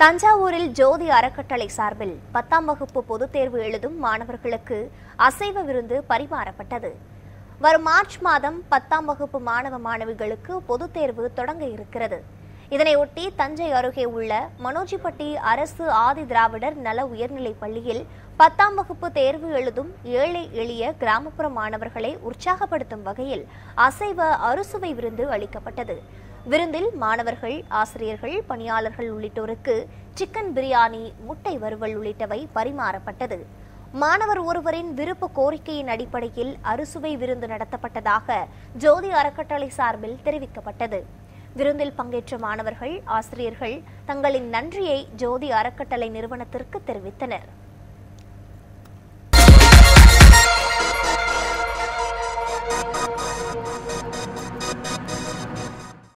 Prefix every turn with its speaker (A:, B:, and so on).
A: தஞ்சாவூரில் ஜோதி அறக்கட்டளை சார்பில் பத்தாம் வகுப்பு பொதுத் தேர்வு எழுதும் மாணவர்களுக்கு அசைவ விருந்து பரிமாறப்பட்டது வரும் மார்ச் மாதம் பத்தாம் வகுப்பு மாணவ மாணவிகளுக்கு பொதுத் தேர்வு தொடங்க இருக்கிறது இதனையொட்டி தஞ்சை அருகே உள்ள மனோஜிப்பட்டி அரசு ஆதி திராவிடர் நல உயர்நிலைப் பள்ளியில் பத்தாம் வகுப்பு தேர்வு எழுதும் ஏழை எளிய கிராமப்புற மாணவர்களை உற்சாகப்படுத்தும் வகையில் அசைவ அறுசுவை விருந்து அளிக்கப்பட்டது விருந்தில் மாணவர்கள் ஆசிரியர்கள் பணியாளர்கள் உள்ளிட்டோருக்கு சிக்கன் பிரியாணி முட்டை வறுவல் உள்ளிட்டவை பரிமாறப்பட்டது மாணவர் ஒருவரின் விருப்ப கோரிக்கையின் அடிப்படையில் அறுசுவை விருந்து நடத்தப்பட்டதாக ஜோதி அறக்கட்டளை சார்பில் தெரிவிக்கப்பட்டது விருந்தில் பங்கேற்ற மாணவர்கள் ஆசிரியர்கள் தங்களின் நன்றியை ஜோதி அறக்கட்டளை நிறுவனத்திற்கு தெரிவித்தனர்